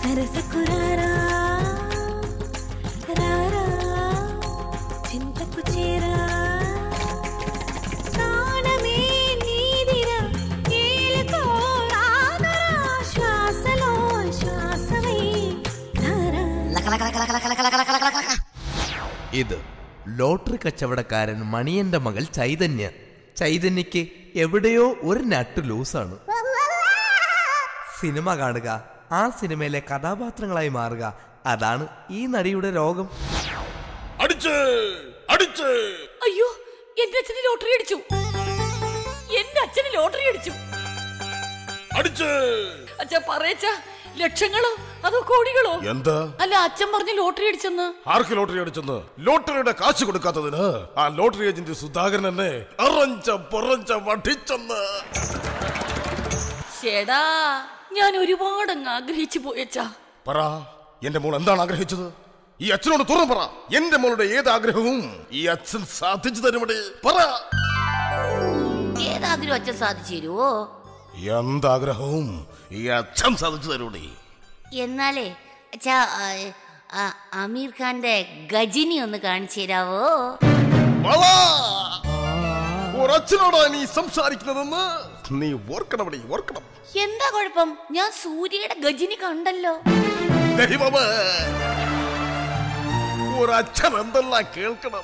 సరసకు రారా రారా చింతకు చేరా ప్రాణమే నీదిరా ఏలుకో ఆదరా శ్వాసలో శ్వాసమై ధారా ഇത് ലോട്ടറി കച്ചവടക്കാരൻ മണിയന്റെ മകൾ ചൈതന്യ ചൈതന്യക്ക് എവിടെയോ ഒരു നട്ട് ലൂസാണ് സിനിമ കാണുക ആ സിനിമയിലെ കഥാപാത്രങ്ങളായി മാറുക അതാണ് ഈ നടിയുടെ രോഗം അടിച്ച് അടിച്ച് അയ്യോ എന്റെ അച്ഛന് ലോട്ടറി അടിച്ചു എന്റെ അച്ഛന് ലോട്ടറി അടിച്ചു അടിച്ച് അച്ഛ പറയച്ച ലക്ഷങ്ങളോ അതോ കോടികളോ എന്താ അല്ല അച്ഛൻ പറഞ്ഞു ലോട്ടറി അടിച്ചെന്ന് ആർക്ക് ലോട്ടറി അടിച്ചെന്ന് ലോട്ടറിയുടെ കാശ് കൊടുക്കാത്തതിന് ആ ലോട്ടറി ഏജന്റ് സുധാകരൻ എന്നെ അറഞ്ച പൊറഞ്ച വടിച്ചെന്ന് ചേടാ ഞാൻ ഒരുപാട് അങ്ങ് ആഗ്രഹിച്ചു പോയച്ചാ പറ എന്റെ മോൾ എന്താണ് ആഗ്രഹിച്ചത് ഈ അച്ഛനോട് തുറന്നു പറ എന്റെ മോളുടെ ഏത് ആഗ്രഹവും ഈ അച്ഛൻ സാധിച്ചു തരുമടേ പറ ഏതാഗ്രഹം അച്ഛൻ സാധിച്ചു തരുവോ എന്താഗ്രഹവും ഈ അച്ഛൻ സാധിച്ചു തരൂടേ എന്നാലേ അച്ഛാ ആ, ആ, അമീർ ഖാന്റെ ഗജിനി ഒന്ന് കാണിച്ചു തരാവോ വളാ! ഒരച്ഛനോടാ നീ സംസാരിക്കുന്നതെന്ന് നീ ഓർക്കണമടി ഓർക്കണം എന്താ കുഴപ്പം ഞാൻ സൂര്യയുടെ ഗജിനി കണ്ടല്ലോ ദൈവമേ ഒരച്ഛൻ എന്തെല്ലാം കേൾക്കണം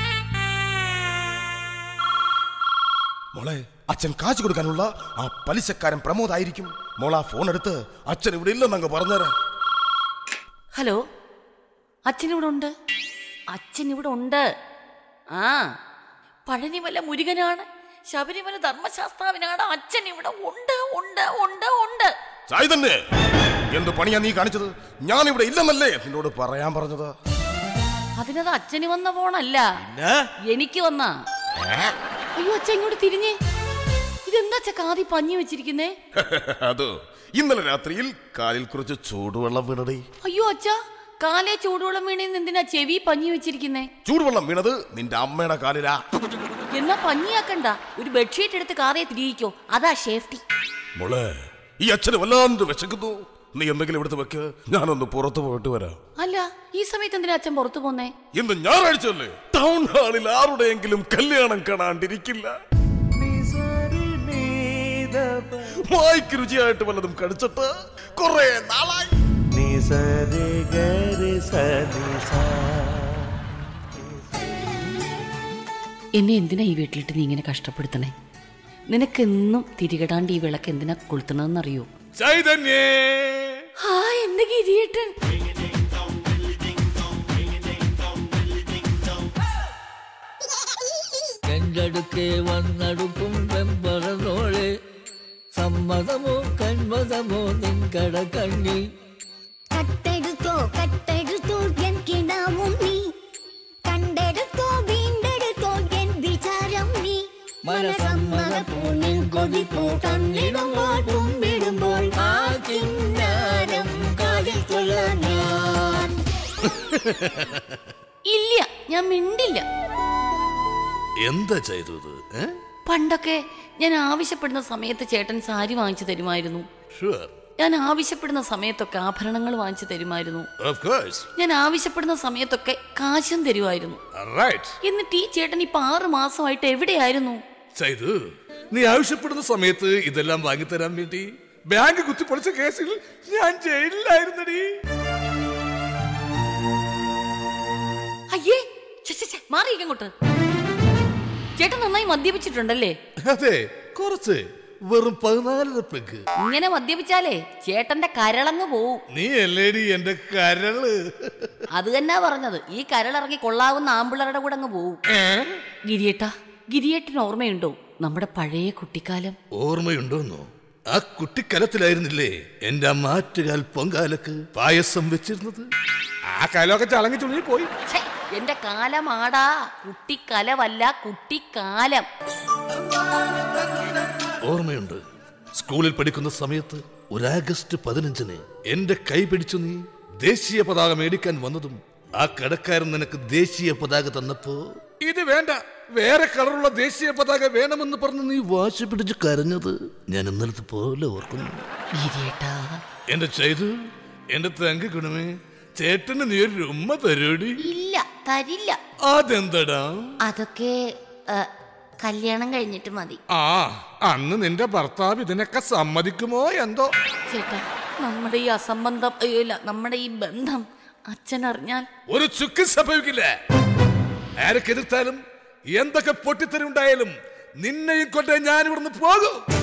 മോളെ അച്ഛൻ കാശ് കൊടുക്കാനുള്ള ആ പലിശക്കാരൻ പ്രമോദ് ആയിരിക്കും മോളെ ആ ഫോൺ എടുത്ത് അച്ഛൻ ഇവിടെ ഇല്ലെന്നങ്ങ് പറഞ്ഞേരാ ഹലോ അച്ഛൻ ഇവിടെ ഉണ്ട് അച്ഛൻ ഇവിടെ ഉണ്ട് ആ പഴനിമല മുരുകനാണ് ശബരിമല ധർമ്മശാസ്താവിനാണ് അച്ഛൻ ഇവിടെ ഉണ്ട് ഉണ്ട് ഉണ്ട് ഉണ്ട് ചായതന്നെ എന്ത് പണിയാ നീ കാണിച്ചത് ഞാൻ ഇവിടെ ഇല്ലെന്നല്ലേ നിന്നോട് പറയാൻ പറഞ്ഞത് അതിനത് അച്ഛന് വന്ന ഫോണല്ല എനിക്ക് വന്ന അയ്യോ അച്ഛൻ ഇങ്ങോട്ട് തിരിഞ്ഞേ ഇതെന്താ അച്ഛ കാതി പഞ്ഞി വെച്ചിരിക്കുന്നേ അത് ഇന്നലെ രാത്രിയിൽ കാലിൽ കുറച്ച് ചൂടുവെള്ളം വീണടേ അയ്യോ അച്ഛ കാലേ ചൂടുവെള്ളം വീണേന്ന് എന്തിനാ ചെവി പഞ്ഞി വെച്ചിരിക്കുന്നേ ചൂടുവെള്ളം വീണത് നിന്റെ അമ്മയുടെ കാലിലാ എന്നാ പഞ്ഞിയാക്കണ്ട ഒരു ബെഡ്ഷീറ്റ് എടുത്ത് കാതേ തിരിയിക്കോ അതാ സേഫ്റ്റി മോളെ ഈ അച്ഛന് വല്ലാണ്ട് വിശക്കുന്നു നീ എന്തെങ്കിലും എടുത്ത് വെക്ക് ഞാനൊന്ന് പുറത്തു പോയിട്ട് വരാം അല്ല ഈ സമയത്ത് എന്തിനാ അച്ഛൻ പുറത്തു പോന്നേ ഇന്ന് ഞായറാഴ്ചയല്ലേ ടൗൺ ഹാളിൽ ആരുടെയെങ്കിലും കല്യാണം കാണാണ്ടിരിക്കില്ല വായിക്ക് രുചിയായിട്ട് വല്ലതും കടിച്ചിട്ട് കുറെ നാളായി എന്നെ എന്തിനാ ഈ വീട്ടിലിട്ട് നീ ഇങ്ങനെ കഷ്ടപ്പെടുത്തണേ നിനക്കെന്നും തിരികടാണ്ട് ഈ വിളക്ക് എന്തിനാ കൊളുത്തണമെന്നറിയോ ചൈതന്യേ ആ എന്റെ ഗിരിയേട്ടൻ എൻ്റടുക്കെ വന്നടുക്കും വെമ്പറന്നോളെ സമ്മതമോ കന്മതമോ നിൻകട കണ്ണി കട്ടെടുത്തോ കട്ടെടുത്തോ എൻ കിടാവും നീ കണ്ടെടുത്തോ വീണ്ടെടുത്തോ എൻ വിചാരം നീ മനസമ്മത പൂനിൻ കൊതിപ്പൂ കണ്ണിടുമ്പോൾ കുമ്പിടുമ്പോൾ ആ കിന്നാരം കാതിൽ കൊള്ളാൻ ഞാൻ ഇല്ല ഞാൻ മിണ്ടില്ല എന്താ ചെയ്തത് പണ്ടൊക്കെ ഞാൻ ആവശ്യപ്പെടുന്ന സമയത്ത് ചേട്ടൻ സാരി വാങ്ങിച്ചു തരുമായിരുന്നു ഞാൻ ആവശ്യപ്പെടുന്ന സമയത്തൊക്കെ ആഭരണങ്ങൾ വാങ്ങിച്ചു തരുമായിരുന്നു ഞാൻ ആവശ്യപ്പെടുന്ന സമയത്തൊക്കെ കാശും തരുമായിരുന്നു എന്നിട്ട് ഈ ചേട്ടൻ ഇപ്പൊ ആറ് മാസമായിട്ട് എവിടെയായിരുന്നു ചെയ്തു നീ ആവശ്യപ്പെടുന്ന സമയത്ത് ഇതെല്ലാം വാങ്ങിത്തരാൻ വേണ്ടി ബാങ്ക് കുത്തിപ്പൊളിച്ച കേസിൽ ഞാൻ ജയിലിലായിരുന്നടി അയ്യേ ഛെ, ഛെ, ഛെ, മാറിയിരിക്ക് അങ്ങോട്ട് ചേട്ടൻ നന്നായി മദ്യപിച്ചിട്ടുണ്ടല്ലേ അതെ കുറച്ച് വെറും പതിനാലര പെഗ് ഇങ്ങനെ മദ്യപിച്ചാലേ ചേട്ടന്റെ കരളങ്ങ് പോവും നീ അല്ലേടി എന്റെ കരള് അത് തന്നെയാ പറഞ്ഞത് ഈ കരളിറങ്ങി കൊള്ളാവുന്ന ആമ്പിള്ളറുടെ കൂടെ അങ്ങ് പോവും ഗിരിയേട്ടാ ഗിരിയേട്ടന് ഓർമ്മയുണ്ടോ നമ്മുടെ പഴയ കുട്ടിക്കാലം ഓർമ്മയുണ്ടോന്നോ ആ കുട്ടിക്കലത്തിലായിരുന്നില്ലേ എന്റെ അമ്മ ആറ്റുകാൽ പൊങ്കാലക്ക് പായസം വെച്ചിരുന്നത് ആ കാലമൊക്കെ ചളങ്ങി ചുളുങ്ങി പോയി ഛെ, എന്റെ കാലമാടാ കുട്ടിക്കലവല്ല കുട്ടിക്കാലം ഓർമ്മയുണ്ട് സ്കൂളിൽ പഠിക്കുന്ന സമയത്ത് ഒരു ആഗസ്റ്റ് പതിനഞ്ചിന് എന്റെ കൈ പിടിച്ചു നീ ദേശീയ പതാക മേടിക്കാൻ വന്നതും ആ കടക്കാരൻ നിനക്ക് ദേശീയ പതാക തന്നപ്പോ ഇത് വേണ്ട വേറെ കളറുള്ള ദേശീയ പതാക വേണമെന്ന് പറഞ്ഞ് നീ വാശി പിടിച്ച് കരഞ്ഞത് ഞാൻ ഇന്നലത്തെ പോലെ ഓർക്കുന്നു ഗിരിയേട്ടാ എന്റെ ചെയ്തു എന്റെ തങ്ക ഗുണമേ ചേട്ടന് നീ ഒരു ഉമ്മ തരൂടി ഇല്ല തരില്ല അതെന്തടാ അതൊക്കെ ഏ, കല്യാണം കഴിഞ്ഞിട്ട് മതി ആ അന്ന് നിന്റെ ഭർത്താവ് ഇതിനൊക്കെ സമ്മതിക്കുമോ എന്തോ ചേട്ടാ നമ്മുടെ ഈ അസംബന്ധം അയ്യോ, ഇല്ല നമ്മുടെ ഈ ബന്ധം അച്ഛൻ അറിഞ്ഞാൽ ഒരു ചുക്കും സംഭവിക്കില്ല ആരൊക്കെ എതിർത്താലും എന്തൊക്കെ പൊട്ടിത്തെറിണ്ടായാലും നിന്നെയും കൊണ്ട് ഞാൻ ഇവിടുന്ന് പോകും